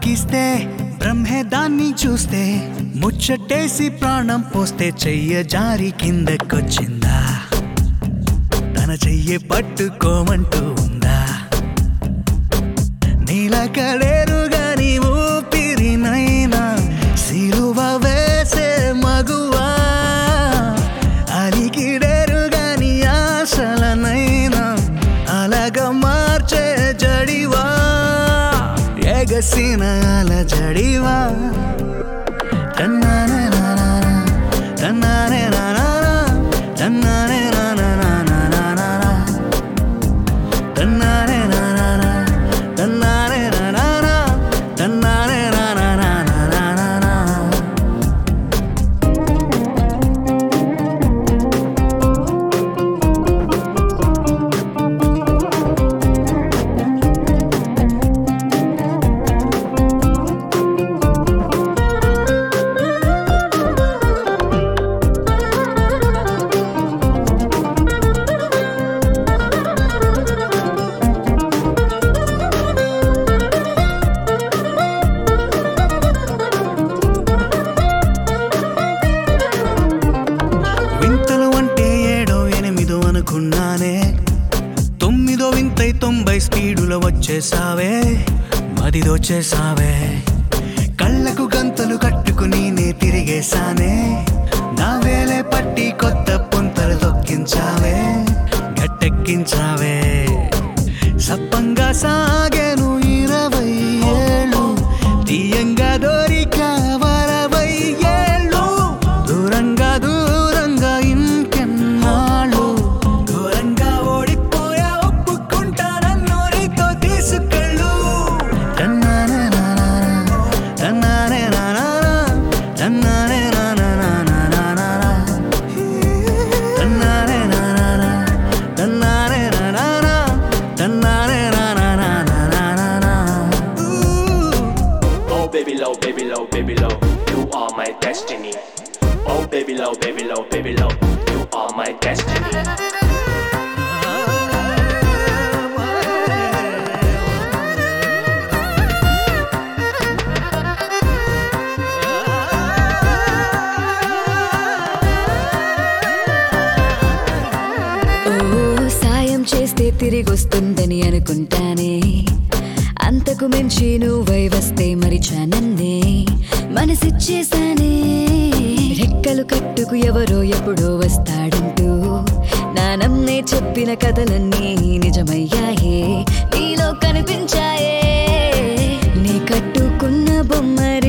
తాకిస్తే బ్రహ్మే దాన్ని చూస్తే ముచ్చటేసి ప్రాణం పోస్తే చెయ్య జారి కిందకొచ్చిందా తన చెయ్యి పట్టుకోమంటూ ఉందా నీలకలేరు గాని ఊపిరినైనా సిలువ వేసే మగువా అలికిడేరు గాని ఆశలనైనా అలగ మార్చే జడివా ఎగసిన అల జడివా తన్నానే నానానా, తన్నానే నానానా, తన్నానే నానానానానానా. తన్నానే నానానా, తన్నానే నానానా, తన్నానే నానానానానానా. వింతలు అంటే ఏడో ఎనిమిదో అనుకున్నానే తొమ్మిదో వింతై తొంభై స్పీడులో వచ్చేసావే మదిదొచ్చేసావే కళ్ళకు గంతలు కట్టుకుని నే తిరిగేశానే నా వేలే పట్టి కొత్త పుంతలు తొక్కించావే గట్టెక్కించావే సప్పంగా సాగేను ఇరవై ఏళ్ళు తీయంగా దొరిక వరవై ఏళ్ళు దూరంగా దూరంగా ఇంకెన్నాళ్ళు దూరంగా ఓడిపోయా ఒప్పుకుంటానన్ను నీతో తీసుకెళ్ళు తన్నానే నానానా, తన్నానే నానానా, తన్నానే నానానానానానా. తన్నానే నానానా, తన్నానే నానానా, తన్నానే నానానానానానా. Oh baby low, baby low, baby low, you are my destiny. Oh baby low, baby low, baby low, you are my destiny. ఓ సాయం చేస్తే తిరిగొస్తుందని అనుకుంటానే అంతకు మించి నువ్వై వస్తే మరి చానన్నే మనసిచ్చేసానే రెక్కలు కట్టుకు ఎవరో ఎప్పుడో వస్తాడంటూ నానమ్మే చెప్పిన కథలన్నీ నిజమయ్యాయే నీలో కనిపించాయే నీ కట్టుకున్న బొమ్మ